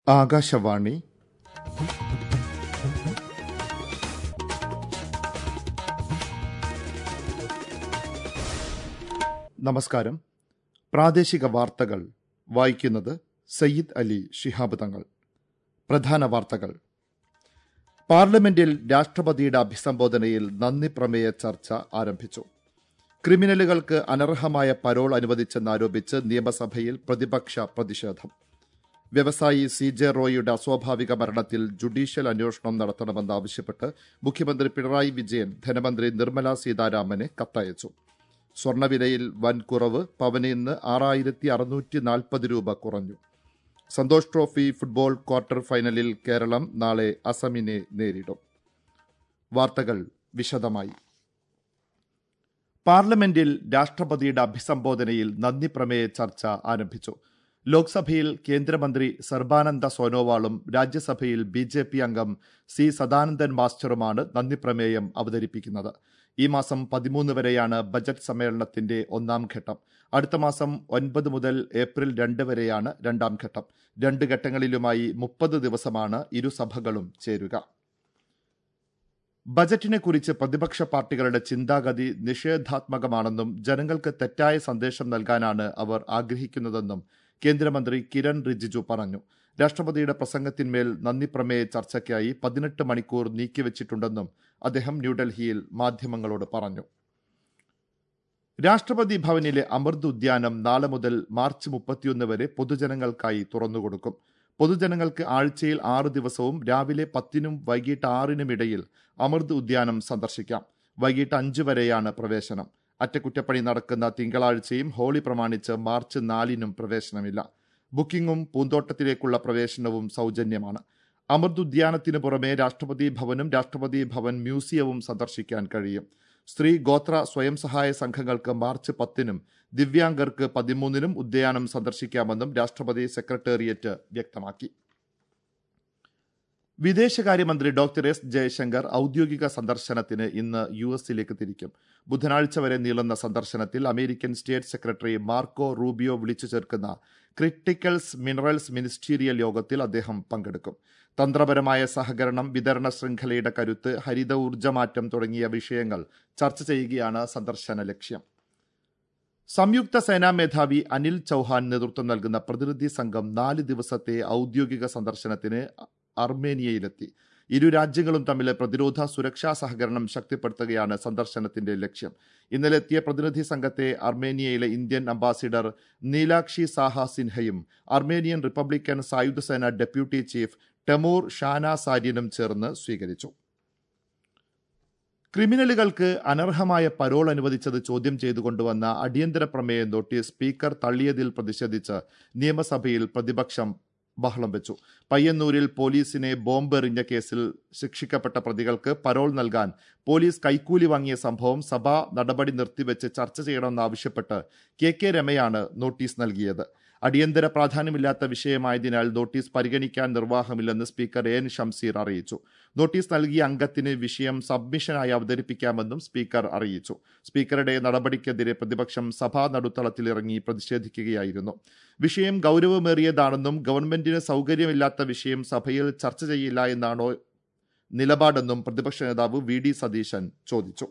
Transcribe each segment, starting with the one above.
ആകാശവാണി നമസ്കാരം പ്രാദേശിക വാർത്തകൾ വായിക്കുന്നത് സയ്യിദ് അലി ശിഹാബ് തങ്ങൾ പ്രധാന വാർത്തകൾ പാർലമെന്റിൽ രാഷ്ട്രപതിയുടെ അഭിസംബോധനയിൽ നന്ദി പ്രമേയ ചർച്ച ആരംഭിച്ചു ക്രിമിനലുകൾക്ക് അനർഹമായ പരോൾ അനുവദിച്ചെന്നാരോപിച്ച് നിയമസഭയിൽ പ്രതിപക്ഷ പ്രതിഷേധം വ്യവസായി സി ജെ റോയിയുടെ അസ്വാഭാവിക മരണത്തിൽ ജുഡീഷ്യൽ അന്വേഷണം നടത്തണമെന്നാവശ്യപ്പെട്ട് മുഖ്യമന്ത്രി പിണറായി വിജയൻ ധനമന്ത്രി നിർമ്മല സീതാരാമന് കത്തയച്ചു സ്വർണവിലയിൽ വൻ കുറവ് പവന് ഇന്ന് ആറായിരത്തി അറുന്നൂറ്റി നാൽപ്പത് രൂപ കുറഞ്ഞു സന്തോഷ് ട്രോഫി ഫുട്ബോൾ ക്വാർട്ടർ ഫൈനലിൽ കേരളം നാളെ അസമിനെ നേരിടും വാർത്തകൾ വിശദമായി പാർലമെന്റിൽ രാഷ്ട്രപതിയുടെ അഭിസംബോധനയിൽ നന്ദി പ്രമേയ ചർച്ച ആരംഭിച്ചു ലോക്സഭയിൽ കേന്ദ്രമന്ത്രി സർബാനന്ദ സോനോവാളും രാജ്യസഭയിൽ ബി ജെ പി അംഗം സി സദാനന്ദൻ മാസ്റ്ററുമാണ് നന്ദി പ്രമേയം അവതരിപ്പിക്കുന്നത് ഈ മാസം പതിമൂന്ന് വരെയാണ് ബജറ്റ് സമ്മേളനത്തിന്റെ ഒന്നാം ഘട്ടം അടുത്ത മാസം ഒൻപത് മുതൽ ഏപ്രിൽ രണ്ട് വരെയാണ് രണ്ടാം ഘട്ടം രണ്ട് ഘട്ടങ്ങളിലുമായി മുപ്പത് ദിവസമാണ് ഇരുസഭകളും ചേരുക ബജറ്റിനെ കുറിച്ച് പ്രതിപക്ഷ പാർട്ടികളുടെ ചിന്താഗതി നിഷേധാത്മകമാണെന്നും ജനങ്ങൾക്ക് തെറ്റായ സന്ദേശം നൽകാനാണ് അവർ ആഗ്രഹിക്കുന്നതെന്നും കേന്ദ്രമന്ത്രി കിരൺ റിജിജു പറഞ്ഞു രാഷ്ട്രപതിയുടെ പ്രസംഗത്തിന്മേൽ നന്ദി പ്രമേയ ചർച്ചയ്ക്കായി പതിനെട്ട് മണിക്കൂർ നീക്കിവച്ചിട്ടുണ്ടെന്നും അദ്ദേഹം ന്യൂഡൽഹിയിൽ മാധ്യമങ്ങളോട് പറഞ്ഞു രാഷ്ട്രപതി ഭവനിലെ അമൃത് ഉദ്യാനം നാളെ മുതൽ മാർച്ച് മുപ്പത്തിയൊന്ന് വരെ പൊതുജനങ്ങൾക്കായി തുറന്നുകൊടുക്കും പൊതുജനങ്ങൾക്ക് ആഴ്ചയിൽ ആറ് ദിവസവും രാവിലെ പത്തിനും വൈകിട്ട് ആറിനും ഇടയിൽ അമൃത് ഉദ്യാനം സന്ദർശിക്കാം വൈകിട്ട് അഞ്ച് വരെയാണ് പ്രവേശനം അറ്റകുറ്റപ്പണി നടക്കുന്ന തിങ്കളാഴ്ചയും ഹോളി പ്രമാണിച്ച് മാർച്ച് നാലിനും പ്രവേശനമില്ല ബുക്കിംഗും പൂന്തോട്ടത്തിലേക്കുള്ള പ്രവേശനവും സൗജന്യമാണ് അമൃത് ഉദ്യാനത്തിന് പുറമെ രാഷ്ട്രപതി ഭവനും രാഷ്ട്രപതി ഭവൻ മ്യൂസിയവും സന്ദർശിക്കാൻ കഴിയും സ്ത്രീ ഗോത്ര സ്വയം സഹായ സംഘങ്ങൾക്ക് മാർച്ച് പത്തിനും ദിവ്യാംഗർക്ക് പതിമൂന്നിനും ഉദ്യാനം സന്ദർശിക്കാമെന്നും രാഷ്ട്രപതി സെക്രട്ടേറിയറ്റ് വ്യക്തമാക്കി വിദേശകാര്യമന്ത്രി ഡോക്ടർ എസ് ജയശങ്കർ ഔദ്യോഗിക സന്ദർശനത്തിന് ഇന്ന് യു എസിലേക്ക് തിരിക്കും ബുധനാഴ്ച വരെ നീളുന്ന സന്ദർശനത്തിൽ American state secretary Marco Rubio വിളിച്ചു ചേർക്കുന്ന ക്രിട്ടിക്കൽസ് മിനറൽസ് മിനിസ്റ്റീരിയൽ യോഗത്തിൽ അദ്ദേഹം പങ്കെടുക്കും തന്ത്രപരമായ സഹകരണം വിതരണ ശൃംഖലയുടെ കരുത്ത് ഹരിത ഊർജ്ജമാറ്റം തുടങ്ങിയ വിഷയങ്ങൾ ചർച്ച ചെയ്യുകയാണ് സന്ദർശന ലക്ഷ്യം സംയുക്ത സേനാ മേധാവി അനിൽ ചൌഹാൻ നേതൃത്വം നൽകുന്ന പ്രതിനിധി സംഘം നാല് ദിവസത്തെ ഔദ്യോഗിക സന്ദർശനത്തിന് അർമേനിയയിലെത്തി ഇരു രാജ്യങ്ങളും തമ്മിലെ പ്രതിരോധ സുരക്ഷാ സഹകരണം ശക്തിപ്പെടുത്തുകയാണ് സന്ദർശനത്തിന്റെ ലക്ഷ്യം ഇന്നലെ എത്തിയ പ്രതിനിധി സംഘത്തെ അർമേനിയയിലെ ഇന്ത്യൻ അംബാസിഡർ നീലാക്ഷി സാഹ സിൻഹയും അർമേനിയൻ റിപ്പബ്ലിക്കൻ സായുധ സേന ഡെപ്യൂട്ടി ചീഫ് ടെമൂർ ഷാന സാര്യനും ചേർന്ന് സ്വീകരിച്ചു ക്രിമിനലുകൾക്ക് അനർഹമായ പരോൾ അനുവദിച്ചത് ചോദ്യം ചെയ്തു കൊണ്ടുവന്ന അടിയന്തര പ്രമേയ നോട്ടീസ് സ്പീക്കർ തള്ളിയതിൽ പ്രതിഷേധിച്ച് നിയമസഭയിൽ പ്രതിപക്ഷം ബഹളം വെച്ചു പയ്യന്നൂരിൽ പോലീസിനെ ബോംബ് എറിഞ്ഞ കേസിൽ ശിക്ഷിക്കപ്പെട്ട പ്രതികൾക്ക് പരോൾ നൽകാൻ പോലീസ് കൈക്കൂലി വാങ്ങിയ സംഭവം സഭാ നടപടി നിർത്തിവെച്ച് ചർച്ച ചെയ്യണമെന്നാവശ്യപ്പെട്ട് കെ കെ രമയാണ് നോട്ടീസ് നൽകിയത് അടിയന്തര പ്രാധാന്യമില്ലാത്ത വിഷയമായതിനാൽ നോട്ടീസ് പരിഗണിക്കാൻ നിർവാഹമില്ലെന്ന് സ്പീക്കർ എൻ ഷംസീർ അറിയിച്ചു നോട്ടീസ് നൽകിയ അംഗത്തിന് വിഷയം സബ്മിഷനായി അവതരിപ്പിക്കാമെന്നും സ്പീക്കർ അറിയിച്ചു സ്പീക്കറുടെ നടപടിക്കെതിരെ പ്രതിപക്ഷം സഭാ നടുത്തളത്തിലിറങ്ങി പ്രതിഷേധിക്കുകയായിരുന്നു വിഷയം ഗൗരവമേറിയതാണെന്നും ഗവൺമെന്റിന് സൗകര്യമില്ലാത്ത വിഷയം സഭയിൽ ചർച്ച ചെയ്യില്ല എന്നാണോ നിലപാടെന്നും പ്രതിപക്ഷ നേതാവ് വി ഡി സതീശൻ ചോദിച്ചു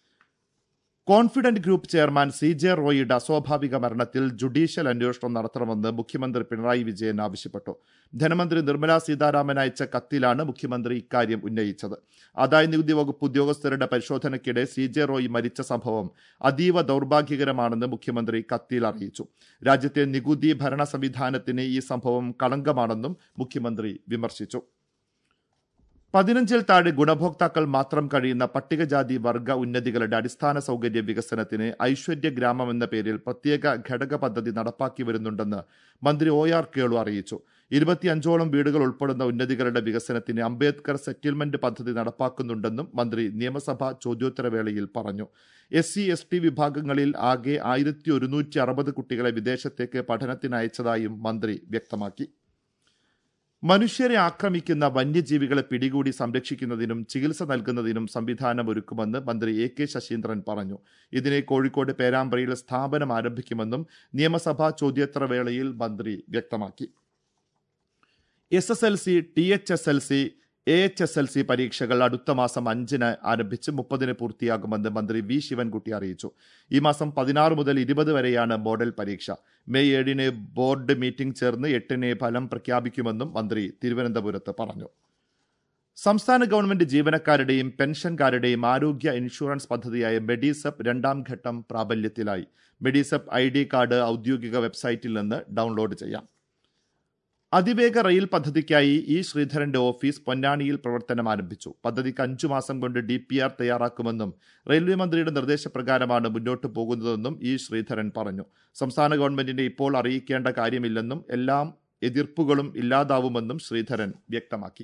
confident group chairman C J റോയിയുടെ അസ്വാഭാവിക മരണത്തിൽ ജുഡീഷ്യൽ അന്വേഷണം നടത്തണമെന്ന് മുഖ്യമന്ത്രി പിണറായി വിജയൻ ആവശ്യപ്പെട്ടു ധനമന്ത്രി നിർമ്മല സീതാരാമൻ അയച്ച കത്തിലാണ് മുഖ്യമന്ത്രി ഇക്കാര്യം ഉന്നയിച്ചത് ആദായ നികുതി വകുപ്പ് ഉദ്യോഗസ്ഥരുടെ പരിശോധനയ്ക്കിടെ സി ജെ റോയ് മരിച്ച സംഭവം അതീവ ദൗർഭാഗ്യകരമാണെന്ന് മുഖ്യമന്ത്രി കത്തിൽ അറിയിച്ചു രാജ്യത്തെ നികുതി ഭരണ സംവിധാനത്തിന് ഈ സംഭവം കളങ്കമാണെന്നും മുഖ്യമന്ത്രി വിമർശിച്ചു പതിനഞ്ചിൽ താഴെ ഗുണഭോക്താക്കൾ മാത്രം കഴിയുന്ന പട്ടികജാതി വർഗ ഉന്നതികളുടെ അടിസ്ഥാന സൗകര്യ വികസനത്തിന് ഐശ്വര്യ ഗ്രാമം എന്ന പേരിൽ പ്രത്യേക ഘടക പദ്ധതി നടപ്പാക്കി വരുന്നുണ്ടെന്ന് മന്ത്രി ഒ ആർ കേളു അറിയിച്ചു ഇരുപത്തിയഞ്ചോളം വീടുകൾ ഉൾപ്പെടുന്ന ഉന്നതികളുടെ വികസനത്തിന് അംബേദ്കർ സെറ്റിൽമെന്റ് പദ്ധതി നടപ്പാക്കുന്നുണ്ടെന്നും മന്ത്രി നിയമസഭാ ചോദ്യോത്തരവേളയിൽ പറഞ്ഞു എസ് സി എസ് ടി വിഭാഗങ്ങളിൽ ആകെ ആയിരത്തി ഒരുന്നൂറ്റി അറുപത് കുട്ടികളെ വിദേശത്തേക്ക് പഠനത്തിന് അയച്ചതായും മന്ത്രി വ്യക്തമാക്കി മനുഷ്യരെ ആക്രമിക്കുന്ന വന്യജീവികളെ പിടികൂടി സംരക്ഷിക്കുന്നതിനും ചികിത്സ നൽകുന്നതിനും സംവിധാനം ഒരുക്കുമെന്ന് മന്ത്രി എ കെ ശശീന്ദ്രൻ പറഞ്ഞു ഇതിനെ കോഴിക്കോട് പേരാമ്പ്രയിൽ സ്ഥാപനം ആരംഭിക്കുമെന്നും നിയമസഭാ ചോദ്യോത്തരവേളയിൽ മന്ത്രി വ്യക്തമാക്കി S S L C T H S L C A H S L C പരീക്ഷകൾ അടുത്ത മാസം അഞ്ചിന് ആരംഭിച്ച് മുപ്പതിന് പൂർത്തിയാകുമെന്ന് മന്ത്രി വി ശിവൻകുട്ടി അറിയിച്ചു ഈ മാസം പതിനാറ് മുതൽ ഇരുപത് വരെയാണ് മോഡൽ പരീക്ഷ മെയ് ഏഴിന് ബോർഡ് മീറ്റിംഗ് ചേർന്ന് എട്ടിന് ഫലം പ്രഖ്യാപിക്കുമെന്നും മന്ത്രി തിരുവനന്തപുരത്ത് പറഞ്ഞു സംസ്ഥാന ഗവൺമെന്റ് ജീവനക്കാരുടെയും പെൻഷൻകാരുടെയും ആരോഗ്യ ഇൻഷുറൻസ് പദ്ധതിയായ മെഡിസെപ്പ് രണ്ടാം ഘട്ടം പ്രാബല്യത്തിലായി മെഡിസെപ്പ് ഐ ഡി കാർഡ് ഔദ്യോഗിക വെബ്സൈറ്റിൽ നിന്ന് ഡൗൺലോഡ് ചെയ്യാം അതിവേഗ റെയിൽ പദ്ധതിക്കായി ഇ ശ്രീധരന്റെ ഓഫീസ് പൊന്നാനിയിൽ പ്രവർത്തനം ആരംഭിച്ചു പദ്ധതിക്ക് അഞ്ചു മാസം കൊണ്ട് ഡി പി ആർ തയ്യാറാക്കുമെന്നും റെയിൽവേ മന്ത്രിയുടെ നിർദ്ദേശപ്രകാരമാണ് മുന്നോട്ട് പോകുന്നതെന്നും ഇ ശ്രീധരൻ പറഞ്ഞു സംസ്ഥാന ഗവൺമെന്റിനെ ഇപ്പോൾ അറിയിക്കേണ്ട കാര്യമില്ലെന്നും എല്ലാം എതിർപ്പുകളും ഇല്ലാതാവുമെന്നും ശ്രീധരൻ വ്യക്തമാക്കി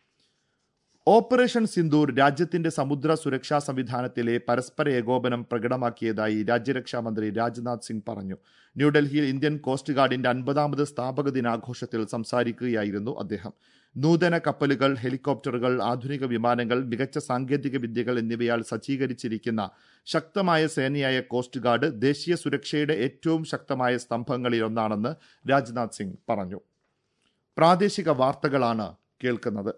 ഓപ്പറേഷൻ സിന്ദൂർ രാജ്യത്തിന്റെ സമുദ്ര സുരക്ഷാ സംവിധാനത്തിലെ പരസ്പര ഏകോപനം പ്രകടമാക്കിയതായി രാജ്യരക്ഷാമന്ത്രി രാജ്നാഥ് സിംഗ് പറഞ്ഞു ന്യൂഡൽഹിയിൽ ഇന്ത്യൻ കോസ്റ്റ് ഗാർഡിന്റെ അൻപതാമത് സ്ഥാപക ദിനാഘോഷത്തിൽ സംസാരിക്കുകയായിരുന്നു അദ്ദേഹം നൂതന കപ്പലുകൾ ഹെലികോപ്റ്ററുകൾ ആധുനിക വിമാനങ്ങൾ മികച്ച സാങ്കേതിക വിദ്യകൾ എന്നിവയാൽ സജ്ജീകരിച്ചിരിക്കുന്ന ശക്തമായ സേനയായ കോസ്റ്റ് ഗാർഡ് ദേശീയ സുരക്ഷയുടെ ഏറ്റവും ശക്തമായ സ്തംഭങ്ങളിലൊന്നാണെന്ന് രാജ്നാഥ് സിംഗ് പറഞ്ഞു പ്രാദേശിക വാർത്തകളാണ് കേൾക്കുന്നത്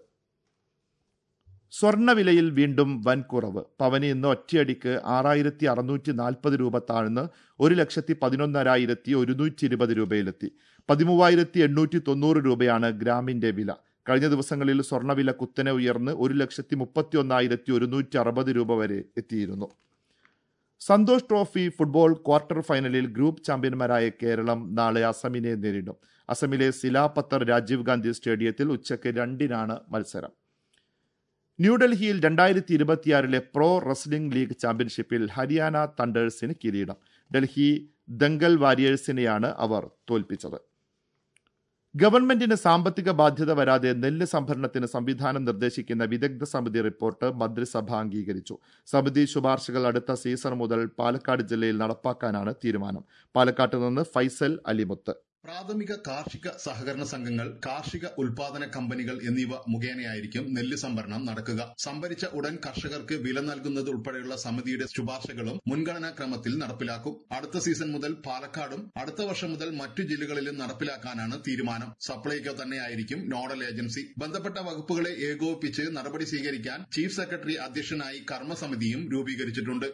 സ്വർണ്ണവിലയിൽ വീണ്ടും വൻ കുറവ് പവന് ഇന്ന് ഒറ്റയടിക്ക് ആറായിരത്തി അറുന്നൂറ്റി നാൽപ്പത് രൂപ താഴ്ന്ന് ഒരു ലക്ഷത്തി പതിനൊന്നരായിരത്തി ഒരുന്നൂറ്റി ഇരുപത് രൂപയിലെത്തി പതിമൂവായിരത്തി എണ്ണൂറ്റി തൊണ്ണൂറ് രൂപയാണ് ഗ്രാമിന്റെ വില കഴിഞ്ഞ ദിവസങ്ങളിൽ സ്വർണ്ണവില കുത്തനെ ഉയർന്ന് ഒരു ലക്ഷത്തി മുപ്പത്തി ഒന്നായിരത്തി ഒരുന്നൂറ്റി അറുപത് രൂപ വരെ എത്തിയിരുന്നു സന്തോഷ് ട്രോഫി ഫുട്ബോൾ ക്വാർട്ടർ ഫൈനലിൽ ഗ്രൂപ്പ് ചാമ്പ്യന്മാരായ കേരളം നാളെ അസമിനെ നേരിടും അസമിലെ സിലാപത്തർ രാജീവ് ഗാന്ധി സ്റ്റേഡിയത്തിൽ ഉച്ചയ്ക്ക് രണ്ടിനാണ് മത്സരം ന്യൂഡൽഹിയിൽ രണ്ടായിരത്തി ഇരുപത്തിയാറിലെ പ്രോ റെസ്ലിംഗ് ലീഗ് ചാമ്പ്യൻഷിപ്പിൽ ഹരിയാന തണ്ടേഴ്സിന് കിരീടം ഡൽഹി ദംഗൽ വാരിയേഴ്സിനെയാണ് അവർ തോൽപ്പിച്ചത് ഗവൺമെന്റിന് സാമ്പത്തിക ബാധ്യത വരാതെ നെല്ല് സംഭരണത്തിന് സംവിധാനം നിർദ്ദേശിക്കുന്ന വിദഗ്ധ സമിതി റിപ്പോർട്ട് മന്ത്രിസഭ അംഗീകരിച്ചു സമിതി ശുപാർശകൾ അടുത്ത സീസൺ മുതൽ പാലക്കാട് ജില്ലയിൽ നടപ്പാക്കാനാണ് തീരുമാനം പാലക്കാട്ട് നിന്ന് ഫൈസൽ അലിമുത്ത് പ്രാഥമിക കാർഷിക സഹകരണ സംഘങ്ങൾ കാർഷിക ഉൽപാദന കമ്പനികൾ എന്നിവ മുഖേനയായിരിക്കും നെല്ല് സംഭരണം നടക്കുക സംഭരിച്ച ഉടൻ കർഷകർക്ക് വില നൽകുന്നത് ഉൾപ്പെടെയുള്ള സമിതിയുടെ ശുപാർശകളും മുൻഗണനാ ക്രമത്തിൽ നടപ്പിലാക്കും അടുത്ത സീസൺ മുതൽ പാലക്കാടും അടുത്ത വർഷം മുതൽ മറ്റു ജില്ലകളിലും നടപ്പിലാക്കാനാണ് തീരുമാനം സപ്ലൈകോ തന്നെയായിരിക്കും നോഡൽ ഏജൻസി ബന്ധപ്പെട്ട വകുപ്പുകളെ ഏകോപിപ്പിച്ച് നടപടി സ്വീകരിക്കാൻ ചീഫ് സെക്രട്ടറി അധ്യക്ഷനായി കർമ്മസമിതിയും രൂപീകരിച്ചിട്ടുണ്ട്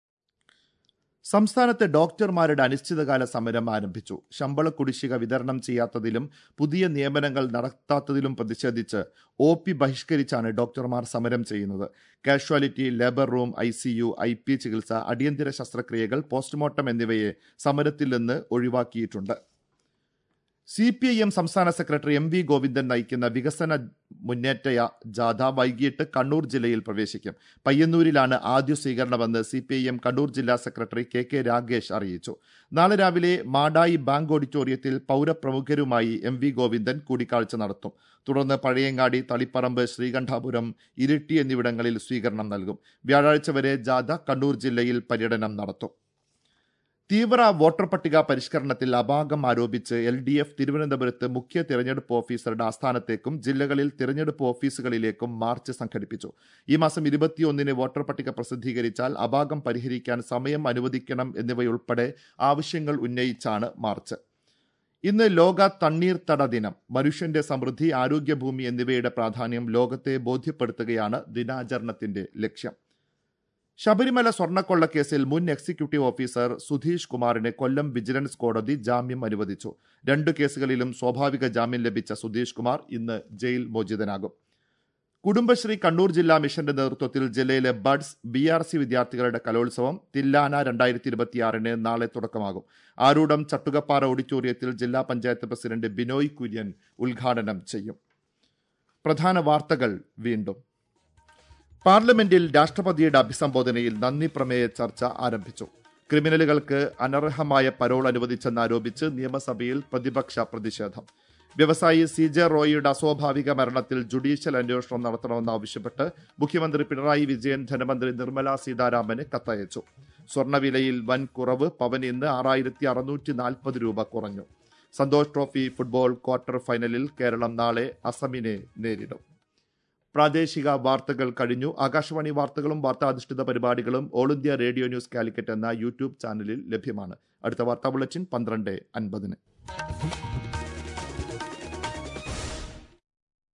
സംസ്ഥാനത്തെ ഡോക്ടർമാരുടെ അനിശ്ചിതകാല സമരം ആരംഭിച്ചു ശമ്പള കുടിശ്ശിക വിതരണം ചെയ്യാത്തതിലും പുതിയ നിയമനങ്ങൾ നടത്താത്തതിലും പ്രതിഷേധിച്ച് ഒ പി ബഹിഷ്കരിച്ചാണ് ഡോക്ടർമാർ സമരം ചെയ്യുന്നത് casualty labour room I C U I P ചികിത്സ അടിയന്തര ശസ്ത്രക്രിയകൾ പോസ്റ്റ്മോർട്ടം എന്നിവയെ സമരത്തിൽ നിന്ന് ഒഴിവാക്കിയിട്ടുണ്ട് സി പി ഐ എം സംസ്ഥാന സെക്രട്ടറി എം വി ഗോവിന്ദൻ നയിക്കുന്ന വികസന മുന്നേറ്റ ജാഥ വൈകിട്ട് കണ്ണൂർ ജില്ലയിൽ പ്രവേശിക്കും പയ്യന്നൂരിലാണ് ആദ്യ സ്വീകരണമെന്ന് C P I M Kannur ജില്ലാ സെക്രട്ടറി കെ കെ രാഗേഷ് അറിയിച്ചു നാളെ രാവിലെ മാടായി ബാങ്ക് ഓഡിറ്റോറിയത്തിൽ പൗരപ്രമുഖരുമായി എം വി ഗോവിന്ദൻ കൂടിക്കാഴ്ച നടത്തും തുടർന്ന് പഴയങ്ങാടി തളിപ്പറമ്പ് ശ്രീകണ്ഠാപുരം ഇരിട്ടി എന്നിവിടങ്ങളിൽ സ്വീകരണം നൽകും വ്യാഴാഴ്ച വരെ ജാഥ കണ്ണൂർ ജില്ലയിൽ പര്യടനം നടത്തും തീവ്ര വോട്ടർ പട്ടിക പരിഷ്കരണത്തിൽ അപാകം ആരോപിച്ച് എൽ ഡി എഫ് തിരുവനന്തപുരത്ത് മുഖ്യ തിരഞ്ഞെടുപ്പ് ഓഫീസറുടെ ആസ്ഥാനത്തേക്കും ജില്ലകളിൽ തിരഞ്ഞെടുപ്പ് ഓഫീസുകളിലേക്കും മാർച്ച് സംഘടിപ്പിച്ചു ഈ മാസം ഇരുപത്തിയൊന്നിന് വോട്ടർ പട്ടിക പ്രസിദ്ധീകരിച്ചാൽ അപാകം പരിഹരിക്കാൻ സമയം അനുവദിക്കണം എന്നിവയുൾപ്പെടെ ആവശ്യങ്ങൾ ഉന്നയിച്ചാണ് മാർച്ച് ഇന്ന് ലോക തണ്ണീർത്തട ദിനം മനുഷ്യന്റെ സമൃദ്ധി ആരോഗ്യഭൂമി എന്നിവയുടെ പ്രാധാന്യം ലോകത്തെ ബോധ്യപ്പെടുത്തുകയാണ് ദിനാചരണത്തിന്റെ ലക്ഷ്യം ശബരിമല സ്വർണ്ണക്കൊള്ളക്കേസിൽ മുൻ എക്സിക്യൂട്ടീവ് ഓഫീസർ സുധീഷ് കുമാറിന് കൊല്ലം വിജിലൻസ് കോടതി ജാമ്യം അനുവദിച്ചു രണ്ടു കേസുകളിലും സ്വാഭാവിക ജാമ്യം ലഭിച്ച സുധീഷ് കുമാർ ഇന്ന് ജയിൽ മോചിതനാകും കുടുംബശ്രീ കണ്ണൂർ ജില്ലാ മിഷന്റെ നേതൃത്വത്തിൽ ജില്ലയിലെ ബഡ്സ് ബി ആർ സി വിദ്യാർത്ഥികളുടെ കലോത്സവം തില്ലാന രണ്ടായിരത്തി ഇരുപത്തിയാറിന് നാളെ തുടക്കമാകും ആരൂഢം ചട്ടുകപ്പാറ ഓഡിറ്റോറിയത്തിൽ ജില്ലാ പഞ്ചായത്ത് പ്രസിഡന്റ് ബിനോയ് കുര്യൻ ഉദ്ഘാടനം ചെയ്യും പ്രധാന വാർത്തകൾ വീണ്ടും പാർലമെന്റിൽ രാഷ്ട്രപതിയുടെ അഭിസംബോധനയിൽ നന്ദി പ്രമേയ ചർച്ച ആരംഭിച്ചു ക്രിമിനലുകൾക്ക് അനർഹമായ പരോൾ അനുവദിച്ചെന്നാരോപിച്ച് നിയമസഭയിൽ പ്രതിപക്ഷ പ്രതിഷേധം വ്യവസായി സി ജെ റോയിയുടെ അസ്വാഭാവിക മരണത്തിൽ ജുഡീഷ്യൽ അന്വേഷണം നടത്തണമെന്നാവശ്യപ്പെട്ട് മുഖ്യമന്ത്രി പിണറായി വിജയൻ ധനമന്ത്രി നിർമ്മല സീതാരാമന് കത്തയച്ചു സ്വർണ്ണവിലയിൽ വൻ കുറവ് പവന് ഇന്ന് ആറായിരത്തി അറുന്നൂറ്റി നാൽപ്പത് രൂപ കുറഞ്ഞു സന്തോഷ് ട്രോഫി ഫുട്ബോൾ ക്വാർട്ടർ ഫൈനലിൽ കേരളം നാളെ അസമിനെ നേരിടും പ്രാദേശിക വാർത്തകൾ കഴിഞ്ഞു ആകാശവാണി വാർത്തകളും വാർത്താധിഷ്ഠിത പരിപാടികളും all India radio news Calicut എന്ന യൂട്യൂബ് ചാനലിൽ ലഭ്യമാണ് അടുത്ത വാർത്താ ബുള്ളറ്റിൻ പന്ത്രണ്ട് അൻപതിന്